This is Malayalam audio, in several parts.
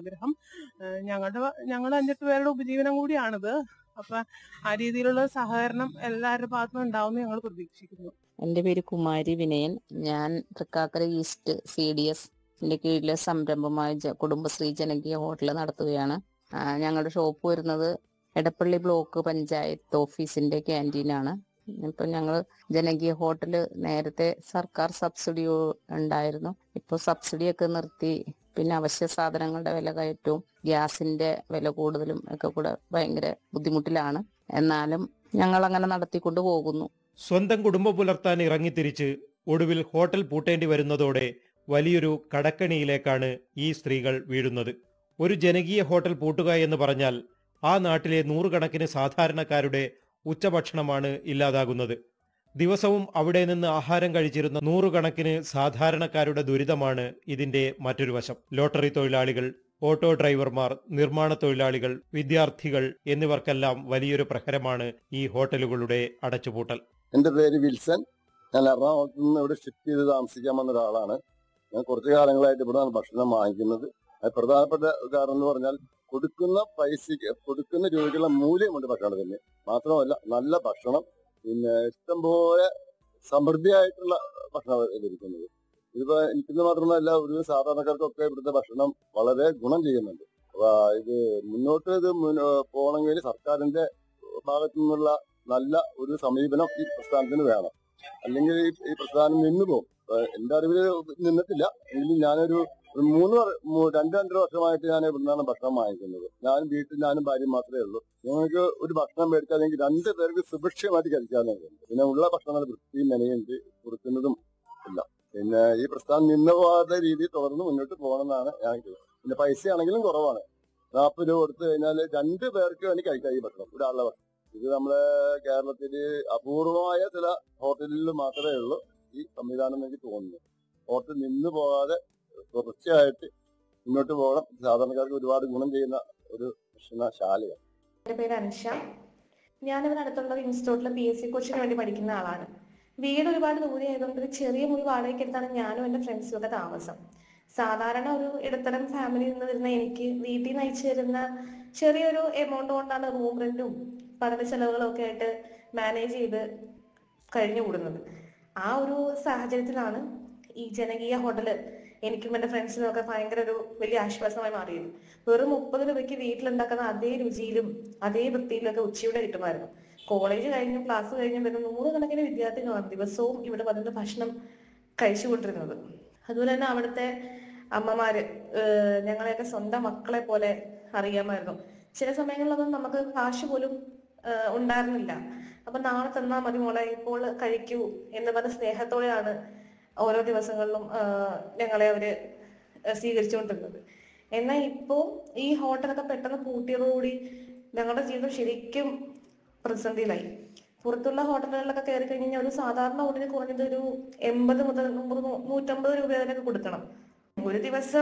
ആഗ്രഹം ഏഹ് ഞങ്ങളുടെ ഞങ്ങൾ അഞ്ചെട്ട് പേരുടെ ഉപജീവനം കൂടിയാണിത് അപ്പൊ ആ രീതിയിലുള്ള സഹകരണം എല്ലാവരുടെ ഭാഗത്തുനിന്നും ഉണ്ടാവുമെന്ന് ഞങ്ങൾ പ്രതീക്ഷിക്കുന്നു എൻ്റെ പേര് കുമാരി വിനയൻ ഞാൻ തൃക്കാക്കര ഈസ്റ്റ് സി ഡി എസിന്റെ കീഴിലെ സംരംഭമായ ജ- കുടുംബശ്രീ ജനകീയ ഹോട്ടൽ നടത്തുകയാണ് ആ, ഞങ്ങളുടെ ഷോപ്പ് വരുന്നത് എടപ്പള്ളി ബ്ലോക്ക് പഞ്ചായത്ത് ഓഫീസിന്റെ ക്യാൻറ്റീനാണ് ഇപ്പൊ ഞങ്ങൾ ജനകീയ ഹോട്ടല് നേരത്തെ സർക്കാർ സബ്സിഡി ഉണ്ടായിരുന്നു ഇപ്പോൾ സബ്സിഡിയൊക്കെ നിർത്തി പിന്നെ അവശ്യ സാധനങ്ങളുടെ വില കയറ്റവും ഗ്യാസിന്റെ വില കൂടുതലും ഒക്കെ കൂടെ ഭയങ്കര ബുദ്ധിമുട്ടിലാണ് എന്നാലും ഞങ്ങൾ അങ്ങനെ നടത്തിക്കൊണ്ട് പോകുന്നു സ്വന്തം കുടുംബം പുലർത്താൻ ഇറങ്ങിത്തിരിച്ച് ഒടുവിൽ ഹോട്ടൽ പൂട്ടേണ്ടി വരുന്നതോടെ വലിയൊരു കടക്കണിയിലേക്കാണ് ഈ സ്ത്രീകൾ വീഴുന്നത് ഒരു ജനകീയ ഹോട്ടൽ പൂട്ടുക എന്ന് പറഞ്ഞാൽ ആ നാട്ടിലെ നൂറുകണക്കിന് സാധാരണക്കാരുടെ ഉച്ചഭക്ഷണമാണ് ഇല്ലാതാകുന്നത് ദിവസവും അവിടെ നിന്ന് ആഹാരം കഴിച്ചിരുന്ന നൂറുകണക്കിന് സാധാരണക്കാരുടെ ദുരിതമാണ് ഇതിന്റെ മറ്റൊരു വശം ലോട്ടറി തൊഴിലാളികൾ ഓട്ടോ ഡ്രൈവർമാർ നിർമ്മാണ തൊഴിലാളികൾ വിദ്യാർത്ഥികൾ എന്നിവർക്കെല്ലാം വലിയൊരു പ്രഹരമാണ് ഈ ഹോട്ടലുകളുടെ അടച്ചുപൂട്ടൽ എന്റെ പേര് വിൽസൺ ഞാൻ എറണാകുളത്ത് നിന്ന് ഇവിടെ ഷിഫ്റ്റ് ചെയ്ത് താമസിക്കാൻ വന്ന ഒരാളാണ് ഞാൻ കുറച്ചു കാലങ്ങളായിട്ട് ഇവിടെ നിന്നാണ് ഭക്ഷണം വാങ്ങിക്കുന്നത് അത് പ്രധാനപ്പെട്ട കാരണം എന്ന് പറഞ്ഞാൽ കൊടുക്കുന്ന പൈസക്ക് കൊടുക്കുന്ന രൂപയ്ക്കുള്ള മൂല്യമുണ്ട് ഭക്ഷണത്തിന് മാത്രമല്ല നല്ല ഭക്ഷണം പിന്നെ ഇഷ്ടംപോലെ സമൃദ്ധിയായിട്ടുള്ള ഭക്ഷണം ലഭിക്കുന്നത് ഇതിപ്പോ എനിക്കെന്ന് മാത്രമല്ല ഒരു സാധാരണക്കാർക്കൊക്കെ ഇവിടുത്തെ ഭക്ഷണം വളരെ ഗുണം ചെയ്യുന്നുണ്ട് അപ്പൊ ഇത് മുന്നോട്ട് ഇത് മുന്നോ- പോകണമെങ്കിൽ സർക്കാരിന്റെ ഭാഗത്തു നിന്നുള്ള നല്ല ഒരു സമീപനം ഈ പ്രസ്ഥാനത്തിന് വേണം അല്ലെങ്കിൽ ഈ ഈ പ്രസ്ഥാനം നിന്നു പോകും ഏഹ് എന്റെ അറിവിൽ നിന്നിട്ടില്ല എങ്കിലും ഞാനൊരു ഒരു മൂന്ന് വർ- മൂ- രണ്ട് രണ്ടര വർഷമായിട്ട് ഞാൻ ഇവിടുന്നാണ് ഭക്ഷണം വാങ്ങിക്കുന്നത് ഞാൻ വീട്ടിൽ ഞാനും ഭാര്യയും മാത്രമേ ഉള്ളൂ ഞങ്ങൾക്ക് ഒരു ഭക്ഷണം മേടിച്ചാലെങ്കിൽ രണ്ട് പേർക്ക് സുഭിക്ഷമായിട്ട് കഴിക്കാനുണ്ട് പിന്നെ ഉള്ള ഭക്ഷണങ്ങൾ വൃത്തിയും മെനയുണ്ട് കൊടുക്കുന്നതും ഇല്ല പിന്നെ ഈ പ്രസ്ഥാനം നിന്നു പോകാത്ത രീതിയിൽ തുടർന്ന് മുന്നോട്ട് പോകണമെന്നാണ് ഞാൻ കരുതുന്നത്. പിന്നെ പൈസ ആണെങ്കിലും കുറവാണ് നാൽപ്പത് രൂപ കൊടുത്തു കഴിഞ്ഞാൽ രണ്ട് പേർക്ക് വേണ്ടി കഴിക്കാം ഈ ഭക്ഷണം ഒരാളുടെ ഭക്ഷണം ഇത് നമ്മുടെ കേരളത്തില് അപൂർവമായ ചില ഹോട്ടലിൽ മാത്രമേ ഉള്ളൂ ഈ സംവിധാനം എന്ന് എനിക്ക് തോന്നുന്നു ഹോട്ടൽ നിന്ന് പോകാതെ തുടർച്ചയായിട്ട് മുന്നോട്ട് പോകണം സാധാരണക്കാർക്ക് ഒരുപാട് ഗുണം ചെയ്യുന്ന ഒരു ഭക്ഷണശാലയാണ് എൻ്റെ പേര് അൻഷ ഞാനിവിടെ അടുത്തുള്ള ഒരു ഇൻസ്റ്റിറ്റ്യൂട്ടിൽ പി എസ് സി കോച്ചിന് വേണ്ടി പഠിക്കുന്ന ആളാണ് വീട് ഒരുപാട് ദൂരെ ആയതുകൊണ്ട് ഒരു ചെറിയ മുറി വാടകയ്ക്ക് എടുത്താണ് ഞാനും എൻ്റെ ഫ്രണ്ട്സും ഒക്കെ താമസം സാധാരണ ഒരു ഇടത്തരം ഫാമിലിയിൽ നിന്ന് വരുന്ന എനിക്ക് വീട്ടിൽ നിന്ന് അയച്ചു തരുന്ന ചെറിയൊരു എമൗണ്ട് കൊണ്ടാണ് റൂം റെന്റും പഠന ചെലവുകളും ഒക്കെ ആയിട്ട് മാനേജ് ചെയ്ത് കഴിഞ്ഞു കൂടുന്നത് ആ ഒരു സാഹചര്യത്തിലാണ് ഈ ജനകീയ ഹോട്ടല് എനിക്കും എൻ്റെ ഫ്രണ്ട്സിനും ഒക്കെ ഭയങ്കര ഒരു വലിയ ആശ്വാസമായി മാറിയത് വെറും മുപ്പത് രൂപയ്ക്ക് വീട്ടിലുണ്ടാക്കുന്ന അതേ രുചിയിലും അതേ വൃത്തിയിലും ഒക്കെ ഉച്ചയൂടെ കിട്ടുമായിരുന്നു കോളേജ് കഴിഞ്ഞും ക്ലാസ് കഴിഞ്ഞും വരുന്ന നൂറുകണക്കിന് വിദ്യാർത്ഥികളാണ് ദിവസവും ഇവിടെ വന്നിട്ട് ഭക്ഷണം കഴിച്ചുകൊണ്ടിരുന്നത് അതുപോലെ തന്നെ അവിടുത്തെ അമ്മമാര് ഏഹ് ഞങ്ങളെയൊക്കെ സ്വന്തം മക്കളെ പോലെ അറിയാമായിരുന്നു ചില സമയങ്ങളിലൊന്നും നമുക്ക് കാശ് പോലും ഏഹ് ഉണ്ടായിരുന്നില്ല അപ്പൊ നാളെ തന്നാ മതി മോളെ ഇപ്പോൾ കഴിക്കൂ എന്ന് പറഞ്ഞ സ്നേഹത്തോടെയാണ് ഓരോ ദിവസങ്ങളിലും ഏഹ് ഞങ്ങളെ അവര് സ്വീകരിച്ചുകൊണ്ടിരുന്നത് എന്നാൽ ഇപ്പോൾ ഈ ഹോട്ടലൊക്കെ പെട്ടെന്ന് പൂട്ടിയതോടുകൂടി ഞങ്ങളുടെ ജീവിതം ശരിക്കും പ്രതിസന്ധിയിലായി പുറത്തുള്ള ഹോട്ടലുകളിലൊക്കെ കയറി കഴിഞ്ഞ് കഴിഞ്ഞാൽ ഒരു സാധാരണ ഊണിന് കുറഞ്ഞത് ഒരു എൺപത് മുതൽ നൂറ് നൂ- നൂറ്റമ്പത് രൂപ വരെയൊക്കെ കൊടുക്കണം ഒരു ദിവസം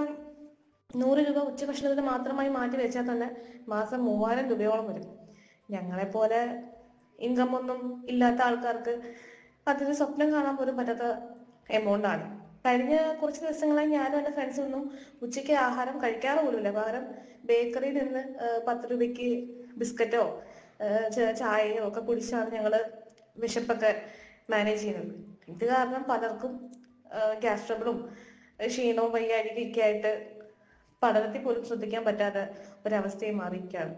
നൂറ് രൂപ ഉച്ചഭക്ഷണത്തിന് മാത്രമായി മാറ്റി വെച്ചാൽ തന്നെ മാസം മൂവായിരം രൂപയോളം വരും ഞങ്ങളെ പോലെ ഇൻകം ഒന്നും ഇല്ലാത്ത ആൾക്കാർക്ക് അതിന് സ്വപ്നം കാണാൻ പോലും പറ്റാത്ത എമൗണ്ട് ആണ് കഴിഞ്ഞ കുറച്ച് ദിവസങ്ങളായി ഞാനും എൻ്റെ ഫ്രണ്ട്സും ഒന്നും ഉച്ചയ്ക്ക് ആഹാരം കഴിക്കാറ് പോലുമില്ല പകരം ബേക്കറിയിൽ നിന്ന് ആ, പത്ത് രൂപയ്ക്ക് ബിസ്ക്കറ്റോ ആ, ച- ചായയോ ഒക്കെ കുടിച്ചാണ് ഞങ്ങള് വിശപ്പൊക്കെ മാനേജ് ചെയ്യുന്നത് ഇത് കാരണം പലർക്കും ഗ്യാസ് ട്രബിളും ക്ഷീണവും വയ്യാഴികയൊക്കെ ആയിട്ട് പഠനത്തിൽ പോലും ശ്രദ്ധിക്കാൻ പറ്റാത്ത ഒരവസ്ഥയിൽ മാറിയിരിക്കുകയാണ്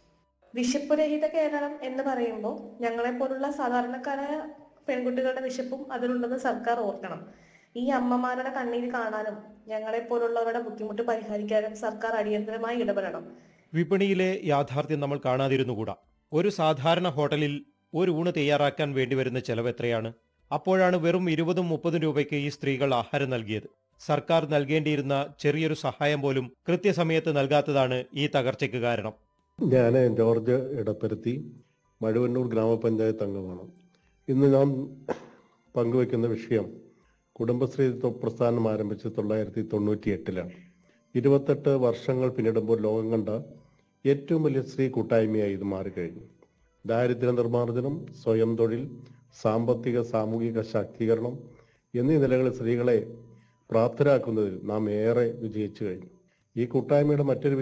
വിശപ്പ് രഹിത കേരളം എന്ന് പറയുമ്പോൾ ഞങ്ങളെ പോലുള്ള സാധാരണക്കാരായ പെൺകുട്ടികളുടെ വിശപ്പും അതിലുള്ളത് സർക്കാർ ഓർക്കണം ഈ അമ്മമാരുടെ കണ്ണീര് കാണാനും ഞങ്ങളെ പോലുള്ളവരുടെ ബുദ്ധിമുട്ട് പരിഹരിക്കാനും സർക്കാർ അടിയന്തരമായി ഇടപെടണം വിപണിയിലെ യാഥാർത്ഥ്യം നമ്മൾ കാണാതിരുന്നുകൂടാ ഒരു സാധാരണ ഹോട്ടലിൽ ഒരു ഊണ് തയ്യാറാക്കാൻ വേണ്ടിവരുന്ന ചെലവ് എത്രയാണ് അപ്പോഴാണ് വെറും ഇരുപതും മുപ്പതും രൂപയ്ക്ക് ഈ സ്ത്രീകൾ ആഹാരം നൽകിയത് സർക്കാർ നൽകേണ്ടിയിരുന്ന ചെറിയൊരു സഹായം പോലും കൃത്യസമയത്ത് നൽകാത്തതാണ് ഈ തകർച്ചയ്ക്ക് കാരണം ഞാൻ ജോർജ് ഇടപ്പരുത്തി മഴുവന്നൂർ ഗ്രാമപഞ്ചായത്ത് അംഗമാണ് ഇന്ന് നാം പങ്കുവയ്ക്കുന്ന വിഷയം കുടുംബശ്രീ തൊ- പ്രസ്ഥാനം ആരംഭിച്ചത് തൊള്ളായിരത്തി തൊണ്ണൂറ്റി എട്ടിലാണ് ഇരുപത്തെട്ട് വർഷങ്ങൾ പിന്നിടുമ്പോൾ ലോകം കണ്ട ഏറ്റവും വലിയ സ്ത്രീ കൂട്ടായ്മയായി ഇത് മാറിക്കഴിഞ്ഞു ദാരിദ്ര്യ നിർമ്മാർജ്ജനം സ്വയം തൊഴിൽ സാമ്പത്തിക സാമൂഹിക ശാക്തീകരണം എന്നീ നിലകളിൽ സ്ത്രീകളെ പ്രാപ്തരാക്കുന്നതിൽ നാം ഏറെ വിജയിച്ചു കഴിഞ്ഞു ഈ കൂട്ടായ്മയുടെ മറ്റൊരു